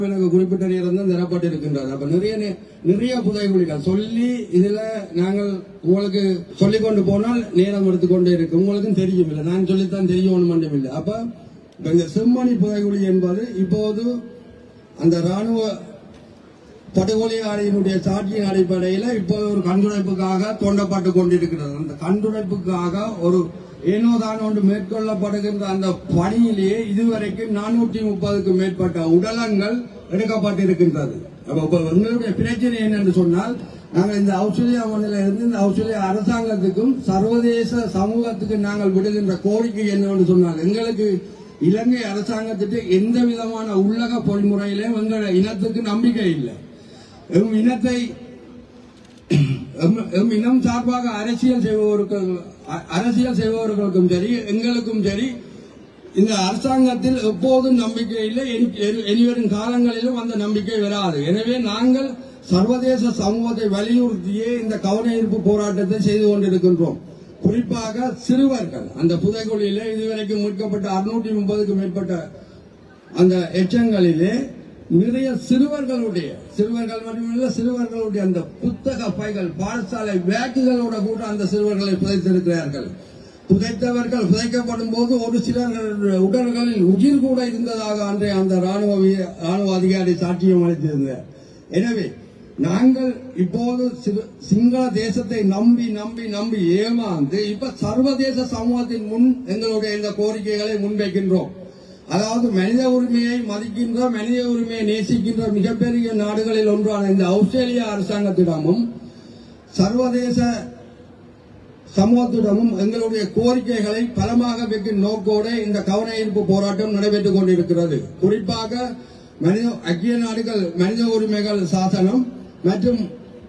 எனக்கு குறிப்பிட்ட நேரம் தான் தரப்பட்டிருக்கின்றது அப்ப நிறைய நே- நிறைய புதைகுழிகள் சொல்லி இதுல நாங்கள் உங்களுக்கு சொல்லிக் கொண்டு போனால் நேரம் எடுத்துக்கொண்டே இருக்கு உங்களுக்கும் தெரியும் இல்லை நான் சொல்லித்தான் தெரியும் மட்டும் இல்லை அப்ப இப்ப இந்த செம்மணி புதைகுழி என்பது இப்போது அந்த ராணுவ படுகொலை ஆணையினுடைய சாட்சியின் அடிப்படையில் இப்போ ஒரு கண்டுடைப்புக்காக தோண்டப்பட்டு கொண்டிருக்கிறது அந்த கண்டுடைப்புக்காக ஒரு ஏனோதான் ஒன்று மேற்கொள்ளப்படுகின்ற அந்த பணியிலேயே இதுவரைக்கும் நானூற்றி முப்பதுக்கும் மேற்பட்ட உடலங்கள் எடுக்கப்பட்டிருக்கின்றது அப்ப இப்ப எங்களுடைய பிரச்சனை என்னன்னு சொன்னால் நாங்கள் இந்த ஆஸ்திரேலியா மண்ணில இருந்து இந்த ஆஸ்திரேலியா அரசாங்கத்துக்கும் சர்வதேச சமூகத்துக்கு நாங்கள் விடுகின்ற கோரிக்கை என்னன்னு சொன்னால் எங்களுக்கு இலங்கை அரசாங்கத்துக்கு எந்த விதமான உள்ளக பொறிமுறையிலும் எங்கள் இனத்துக்கு நம்பிக்கை இல்லை எம் இனத்தை எம்- எம் இனம் சார்பாக அரசியல் செய்பவருக்கு அ- அரசியல் செய்பவர்களுக்கும் சரி எங்களுக்கும் சரி இந்த அரசாங்கத்தில் எப்போதும் நம்பிக்கை இல்லை இனி- இனி- இனிவரும் காலங்களிலும் அந்த நம்பிக்கை வராது எனவே நாங்கள் சர்வதேச சமூகத்தை வலியுறுத்தியே இந்த கவன ஈர்ப்பு போராட்டத்தை செய்து கொண்டிருக்கின்றோம் குறிப்பாக சிறுவர்கள் அந்த புதைக்குழியிலே இதுவரைக்கும் மீட்கப்பட்ட அறுநூற்றி முப்பதுக்கும் மேற்பட்ட அந்த எச்சங்களிலே நிறைய சிறுவர்களுடைய சிறுவர்கள் மட்டுமல்ல சிறுவர்களுடைய அந்த புத்தக பைகள் பாடசாலை பேக்குகளோட கூட அந்த சிறுவர்களை புதைத்திருக்கிறார்கள் புதைத்தவர்கள் புதைக்கப்படும் போது ஒரு சிலர் உடல்களில் உயிர் கூட இருந்ததாக அன்றைய அந்த ராணுவ வீர- ராணுவ அதிகாரி சாட்சியம் அளித்திருந்தார் எனவே நாங்கள் இப்போது சிறு- சிங்கள தேசத்தை நம்பி நம்பி நம்பி ஏமாந்து இப்ப சர்வதேச சமூகத்தின் முன் எங்களுடைய இந்த கோரிக்கைகளை முன்வைக்கின்றோம் அதாவது மனித உரிமையை மதிக்கின்ற மனித உரிமையை நேசிக்கின்ற மிகப்பெரிய நாடுகளில் ஒன்றான இந்த ஆஸ்திரேலியா அரசாங்கத்திடமும் சர்வதேச சமூகத்திடமும் எங்களுடைய கோரிக்கைகளை பலமாக வைக்கும் நோக்கோடு இந்த கவன ஈர்ப்பு போராட்டம் நடைபெற்றுக் கொண்டிருக்கிறது குறிப்பாக மனித ஐக்கிய நாடுகள் மனித உரிமைகள் சாசனம் மற்றும்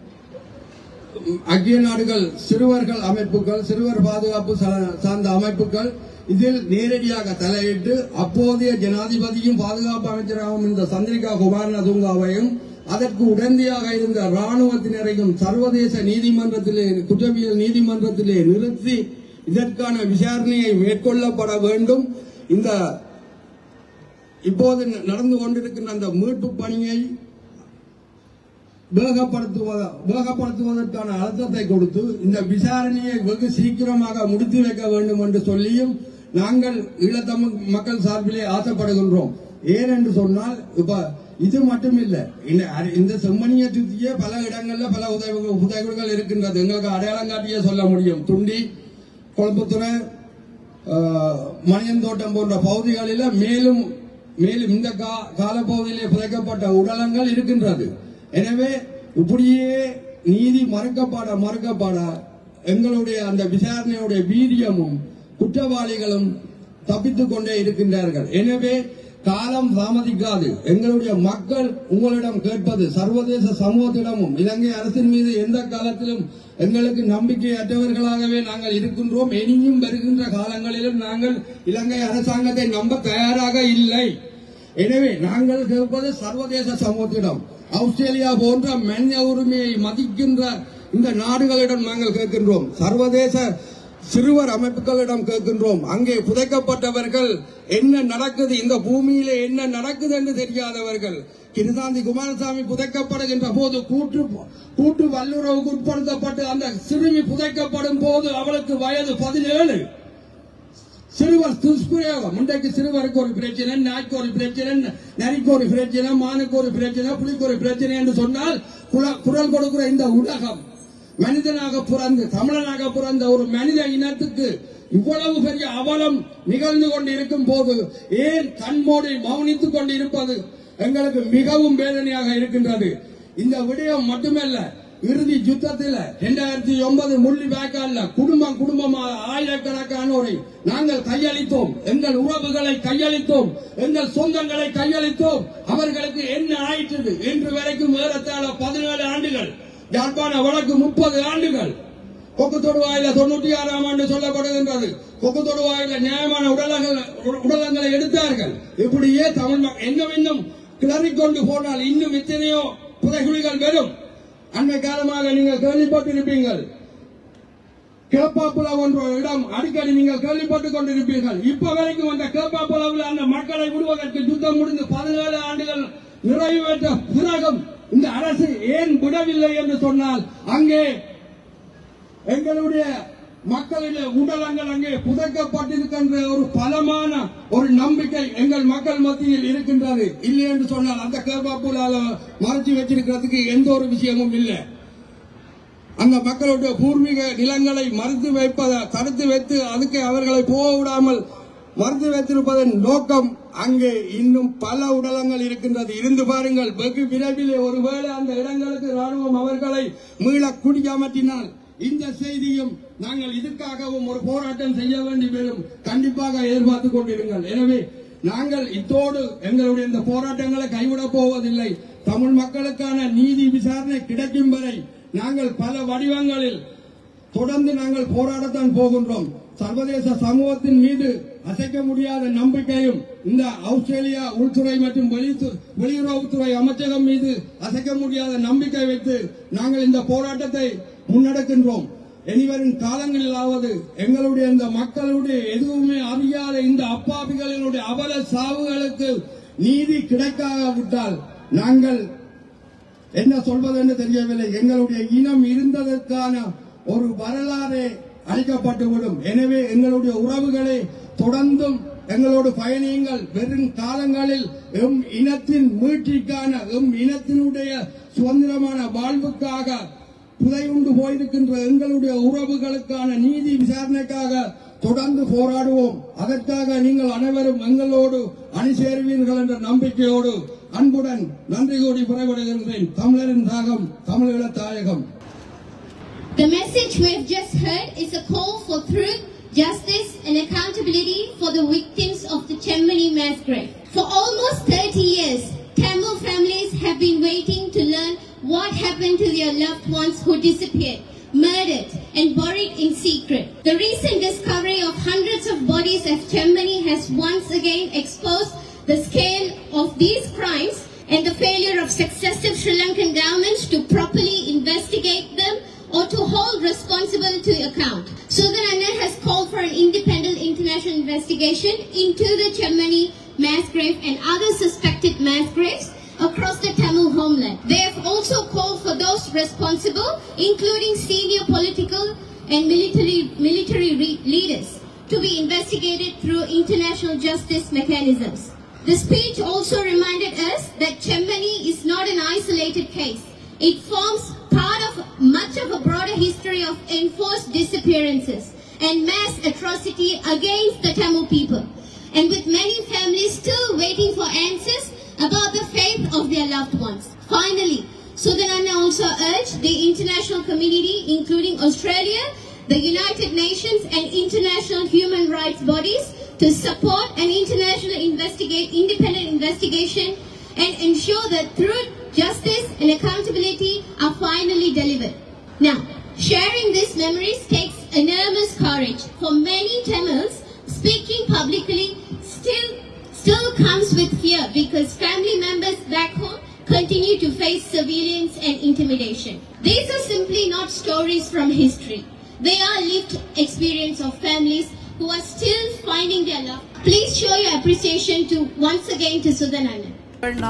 ஐக்கிய நாடுகள் சிறுவர்கள் அமைப்புகள் சிறுவர் பாதுகாப்பு சா- சார்ந்த அமைப்புகள் இதில் நேரடியாக தலையிட்டு அப்போதைய ஜனாதிபதியும் பாதுகாப்பு அமைச்சராகவும் இருந்த சந்திரிகா குமாரநதுங்காவையும் அதற்கு உடந்தையாக இருந்த ராணுவத்தினரையும் சர்வதேச நீதிமன்றத்திலே குற்றவியல் நீதிமன்றத்திலே நிறுத்தி இதற்கான விசாரணையை மேற்கொள்ளப்பட வேண்டும் இந்த இப்போது நடந்து கொண்டிருக்கின்ற அந்த மீட்பு பணியை வேகப்படுத்துவத வேகப்படுத்துவதற்கான அழுத்தத்தை கொடுத்து இந்த விசாரணையை வெகு சீக்கிரமாக முடித்து வைக்க வேண்டும் என்று சொல்லியும் நாங்கள் ஈழத்தமிழ் மக்கள் சார்பிலே ஆசைப்படுகின்றோம் ஏன் என்று சொன்னால் இப்ப இது மட்டும் இல்ல இந்த அரி- இந்த செம்மணியை சுற்றிய பல இடங்கள்ல பல உதவிகள் உதவிகள் இருக்கின்றது எங்களுக்கு அடையாளம் காட்டியே சொல்ல முடியும் துண்டி கொழம்புத்துறை ஆஹ், மணியந்தோட்டம் போன்ற பகுதிகளில மேலும் மேலும் இந்த கா- காலப்பகுதியிலே புதைக்கப்பட்ட உடலங்கள் இருக்கின்றது எனவே இப்படியே நீதி மறுக்கப்பட மறுக்கப்பட எங்களுடைய அந்த விசாரணையுடைய வீரியமும் குற்றவாளிகளும் தப்பித்துக் கொண்டே இருக்கின்றார்கள் எனவே காலம் தாமதிக்காது எங்களுடைய மக்கள் உங்களிடம் கேட்பது சர்வதேச சமூகத்திடமும் இலங்கை அரசின் மீது எந்த காலத்திலும் எங்களுக்கு நம்பிக்கையற்றவர்களாகவே நாங்கள் இருக்கின்றோம் இனியும் வருகின்ற காலங்களிலும் நாங்கள் இலங்கை அரசாங்கத்தை நம்ப தயாராக இல்லை எனவே நாங்கள் கேட்பது சர்வதேச சமூகத்திடம் ஆஸ்திரேலியா போன்ற மனித உரிமையை மதிக்கின்ற இந்த நாடுகளிடம் நாங்கள் கேட்கின்றோம் சர்வதேச சிறுவர் அமைப்புகளிடம் கேட்கின்றோம் அங்கே புதைக்கப்பட்டவர்கள் என்ன நடக்குது இந்த பூமியிலே என்ன நடக்குது என்று தெரியாதவர்கள் கிருதாந்தி குமாரசாமி புதைக்கப்படுகின்ற போது கூற்று கூட்டு வல்லுறவுக்கு உட்படுத்தப்பட்டு அந்த சிறுமி புதைக்கப்படும் போது அவளுக்கு வயது பதினேழு சிறுவர் துஷ்பிரயோகம் இன்றைக்கு சிறுவருக்கு ஒரு பிரச்சனை நாய்க்கு ஒரு பிரச்சனை நரிக்கு ஒரு பிரச்சனை மானுக்கு ஒரு பிரச்சனை புலிக்கு ஒரு பிரச்சனை என்று சொன்னால் குல- குரல் கொடுக்கிற இந்த உலகம் மனிதனாக பிறந்து தமிழனாக பிறந்த ஒரு மனித இனத்துக்கு இவ்வளவு பெரிய அவலம் நிகழ்ந்து கொண்டு இருக்கும் போது ஏன் கண்மூடி மௌனித்துக் கொண்டு இருப்பது எங்களுக்கு மிகவும் வேதனையாக இருக்கின்றது இந்த விடயம் மட்டுமல்ல இறுதி யுத்தத்தில் இரண்டாயிரத்தி ஒன்பது முள்ளி வேக்கால்ல குடும்பம் குடும்பமாக ஆயிரக்கணக்கானோரை நாங்கள் கையளித்தோம் எங்கள் உறவுகளை கையளித்தோம் எங்கள் சொந்தங்களை கையளித்தோம் அவர்களுக்கு என்ன ஆயிற்று இன்று வரைக்கும் ஏறத்தாழ பதினேழு ஆண்டுகள் யாழ்ப்பாண வழக்கு முப்பது ஆண்டுகள் கொக்கு தொடுவாயில தொண்ணூற்றி ஆறாம் ஆண்டு சொல்லப்படுகின்றது கொக்கு தொடுவாயில நியாயமான உடலங்கள் உடலங்களை எடுத்தார்கள் இப்படியே தமிழ் மக்- இன்னும் இன்னும் கிளறிக்கொண்டு போனால் இன்னும் எத்தனையோ புதைகுழிகள் வரும் அண்மை காலமாக நீங்கள் கேள்விப்பட்டிருப்பீங்கள் கேப்பாப்புலா என்ற இடம் அடிக்கடி நீங்கள் கேள்விப்பட்டுக் கொண்டிருப்பீர்கள் இப்ப வரைக்கும் அந்த கேப்பாப்புலாவில் அந்த மக்களை விடுவதற்கு யுத்தம் முடிந்து பதினேழு ஆண்டுகள் நிறைவேற்ற பிறகும் இந்த அரசு ஏன் விடவில்லை என்று சொன்னால் அங்கே எங்களுடைய மக்களுடைய உடலங்கள் அங்கே புதைக்கப்பட்டிருக்கின்ற ஒரு பலமான ஒரு நம்பிக்கை எங்கள் மக்கள் மத்தியில் இருக்கின்றது இல்லை என்று சொன்னால் அந்த கேபாப்புலால மறைச்சு வச்சிருக்கிறதுக்கு எந்த ஒரு விஷயமும் இல்லை அந்த மக்களுடைய பூர்வீக நிலங்களை மறுத்து வைப்பதை தடுத்து வைத்து அதுக்கு அவர்களை போக விடாமல் மறுத்து வைத்திருப்பதன் நோக்கம் அங்கே இன்னும் பல உடலங்கள் இருக்கின்றது இருந்து பாருங்கள் வெகு விரைவிலே ஒருவேளை அந்த இடங்களுக்கு ராணுவம் அவர்களை மீள குடியமர்த்தினால் இந்த செய்தியும் நாங்கள் இதுக்காகவும் ஒரு போராட்டம் செய்ய வேண்டி வரும் கண்டிப்பாக எதிர்பார்த்து கொண்டிருங்கள் எனவே நாங்கள் இத்தோடு எங்களுடைய இந்த போராட்டங்களை கைவிடப் போவதில்லை தமிழ் மக்களுக்கான நீதி விசாரணை கிடைக்கும் வரை நாங்கள் பல வடிவங்களில் தொடர்ந்து நாங்கள் போராடத்தான் போகின்றோம் சர்வதேச சமூகத்தின் மீது அசைக்க முடியாத நம்பிக்கையும் இந்த ஆஸ்திரேலியா உள்துறை மற்றும் வெளித்து- வெளியுறவுத்துறை அமைச்சகம் மீது அசைக்க முடியாத நம்பிக்கை வைத்து நாங்கள் இந்த போராட்டத்தை முன்னெடுக்கின்றோம் இனிவரும் காலங்களிலாவது எங்களுடைய இந்த மக்களுடைய எதுவுமே அறியாத இந்த அப்பாவிகளினுடைய அவல சாவுகளுக்கு நீதி கிடைக்காவிட்டால் நாங்கள் என்ன சொல்வது என்று தெரியவில்லை எங்களுடைய இனம் இருந்ததற்கான ஒரு வரலாறே அளிக்கப்பட்டுவிடும் எனவே எங்களுடைய உறவுகளை தொடர்ந்தும் எங்களோடு பயணியுங்கள் வெறும் காலங்களில் எம் இனத்தின் மீட்சிக்கான எம் இனத்தினுடைய சுதந்திரமான வாழ்வுக்காக புதையுண்டு போயிருக்கின்ற எங்களுடைய உறவுகளுக்கான நீதி விசாரணைக்காக தொடர்ந்து போராடுவோம் அதற்காக நீங்கள் அனைவரும் எங்களோடு அணி சேருவீர்கள் என்ற நம்பிக்கையோடு அன்புடன் நன்றி கூடி புறப்படுகின்றேன் தமிழரின் தாகம் தமிழீழ தாயகம் The message we've just heard is a call for truth, justice, and accountability for the victims of the Chemmani mass grave. For almost 30 years, Tamil families have been waiting to learn what happened to their loved ones who disappeared, murdered, and buried in secret. The recent discovery of hundreds of bodies at Chemmani has once again exposed the scale of these crimes and the failure of successive Sri Lankan governments to properly investigate them or to hold responsible to account. Sudan Anna has called for an independent international investigation into the Chemmani mass grave and other suspected mass graves across the Tamil homeland. They have also called for those responsible, including senior political and military, military re- leaders, to be investigated through international justice mechanisms. The speech also reminded us that Chemmani is not an isolated case. It forms part of much of a broader history of enforced disappearances and mass atrocity against the Tamil people. And with many families still waiting for answers about the fate of their loved ones. Finally, Sudanana also urged the international community, including Australia, the United Nations and international human rights bodies to support an international investigate, independent investigation and ensure that truth, justice and accountability are finally delivered. Now, sharing these memories takes enormous courage. For many Tamils, speaking publicly still still comes with fear because family members back home continue to face surveillance and intimidation. These are simply not stories from history. They are lived experience of families who are still finding their love. Please show your appreciation to once again to Sudananda.